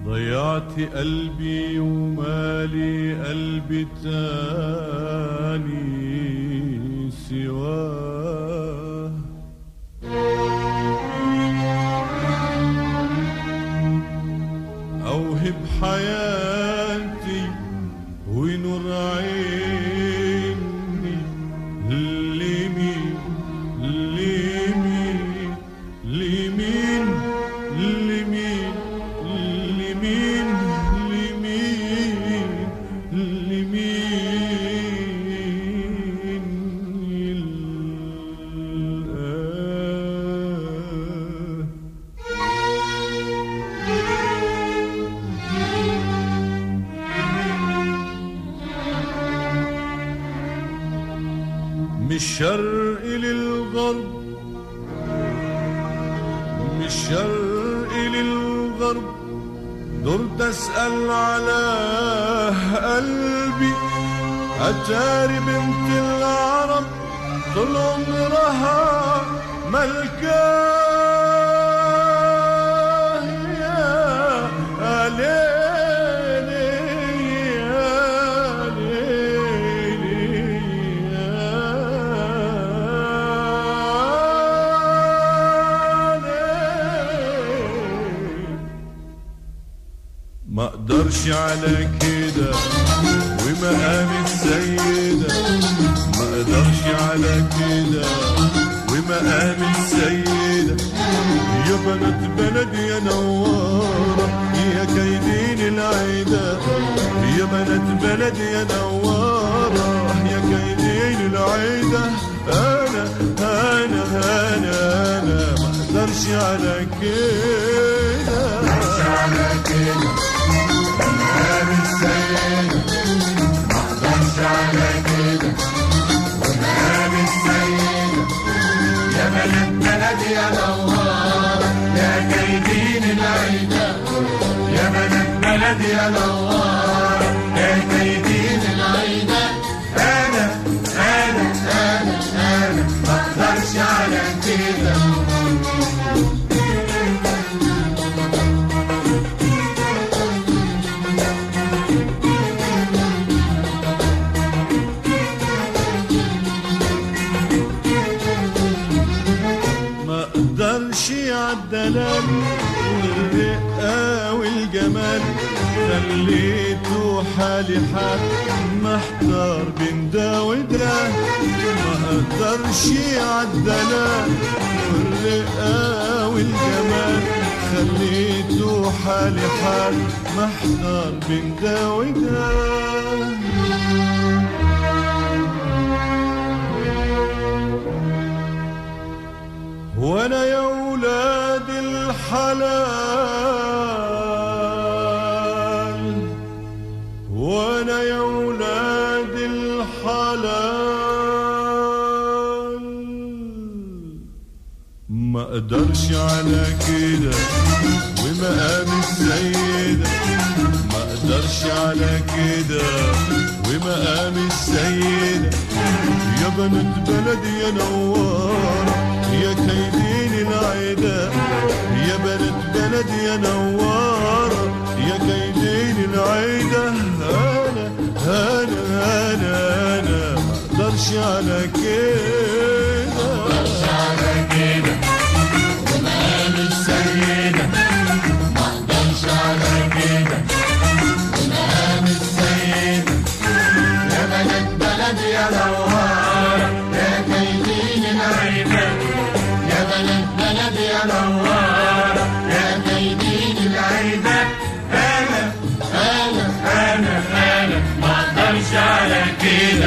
ضيعت قلبي ومالي قلبي تاني سواه أوهب حياتي ونور عيني لمين لمين لمين لمين لمين لمين لمين الآن من الشرق للغرب من الشرق للغرب دورت اسال على قلبي اتاري بنت العرب طول عمرها ملكاه يا ليلي يا ليلي يا ليلي ما اقدرش على كده ومقام السيدة ما اقدرش على كده ومقام السيدة يا بنات بلدي يا نوارة يا كايدين العيدة يا بنات بلدي يا نوارة يا كايدين العيدة انا انا انا انا ما اقدرش على كده على كده ومقام السيدة ما اقدرش على كده ومقام السيدة يا بلد بلدي يا نوارة يا كايدين العيدة يا بلد بلدي يا نوارة يا كايدين العيدة أنا أنا أنا أنا ما اقدرش على كده ما اقدرش عالدلال والرقة والجمال خليته حالي حال محتار بين ده وده ما اقدرش عالدلال والرقة والجمال خليته حالي حال محتار بين ده وده وانا يا ولاد الحلال وانا يا ولاد الحلال ما اقدرش على كده ومقام السيدة ما اقدرش على كده ومقام السيدة يا بنت بلدي يا نوارة يا كايدين العيدة يا بنت بلدي يا نوارة يا كايدين العيدة أنا أنا أنا أنا ما أقدرش على كده على كده ومقام السيدة ما اقدرش على كده ومقام السيدة يا بلد بلدي يا نوارة يا كيدين العيدة يا بلد بلدي يا نوارة يا كيدين العيدة أنا أنا أنا أنا ما اقدرش على كده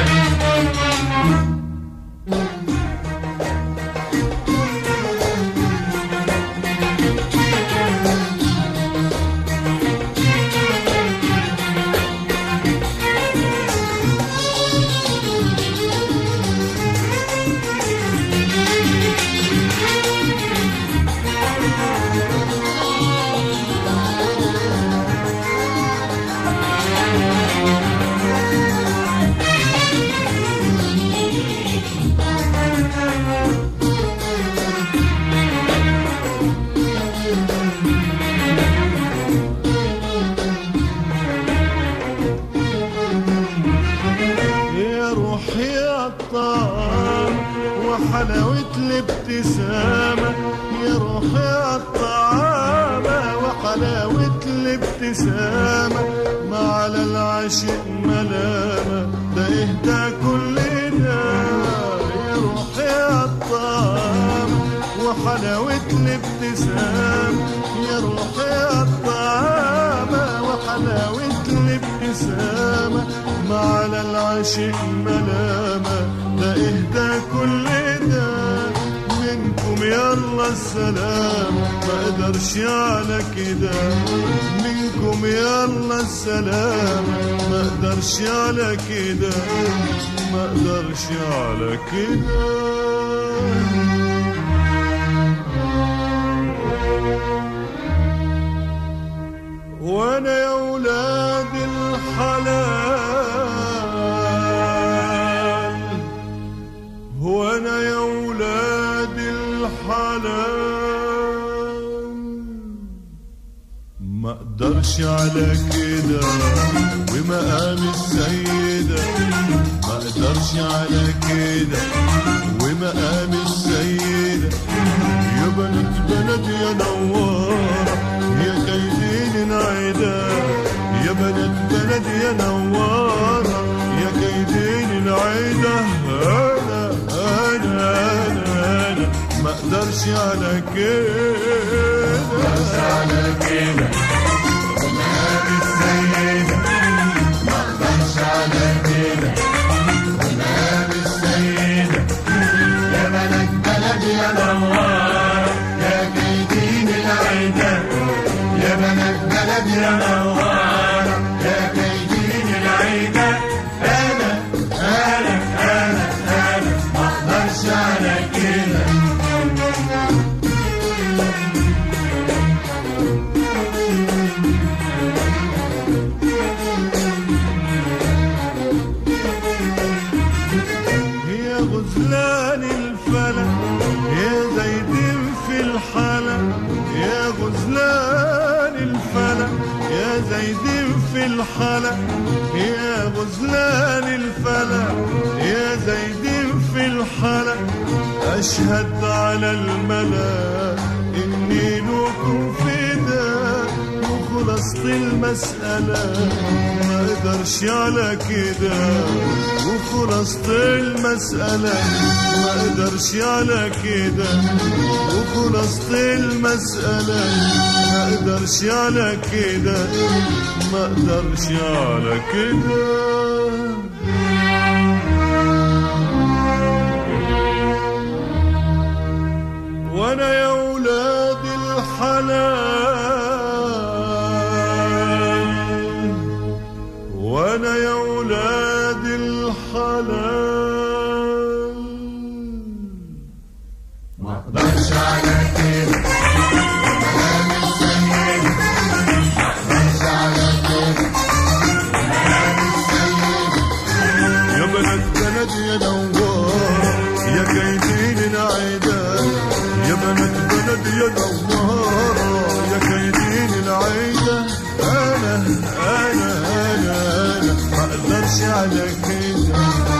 وحلاوة الابتسامة يا روحي عالطعامة وحلاوة الابتسامة ما على العاشق ملامة ده اهدى كل ده يا روحي عالطعامة وحلاوة الابتسامة يا روحي عالطعامة وحلاوة الابتسامة ما على العاشق ملامة ده اهدى كل ده منكم يلا السلام ما اقدرش على كده منكم يلا السلام ما اقدرش على كده ما اقدرش على كده وانا يا ولاد الحلال وانا يا ولاد الحلال ما اقدرش على كده ومقام السيدة ما اقدرش على كده ومقام السيدة يا بنت بلد يا نوارة يا كيدين العدا يا بنت بلد يا نوارة يا كيدين العدا انا انا انا انا ما اقدرش على كده على كده ومقام السيدة ما اقدرش على كده ومقام السيدة يا بلد بلد يا نوار يا كيدين العدا يا بلد بلد يا نوار يا كيدين العدا انا انا انا انا ما اقدرش على كده يا غزلان الفلك يا زيدين في الحلق يا غزلان الفلك يا زيدين في الحلق يا غزلان الفلك يا زيدين في الحلق أشهد على الملا إني لكم فداء وخلصت المسألة ما اقدرش على كده وخلصت المسألة ما اقدرش على كده وخلصت المسألة ما اقدرش على كده ما اقدرش على كده وانا يا ولاد الحلال وانا يا ولاد الحلال ما اقدرش على كده ومقام السيدة ما اقدرش على كده ومقام السيدة يا بلد بلد يا نوار يا كيدين العدا يا بلد بلد يا نوار يا كيدين العدا انا انا انا انا ما اقدرش على كده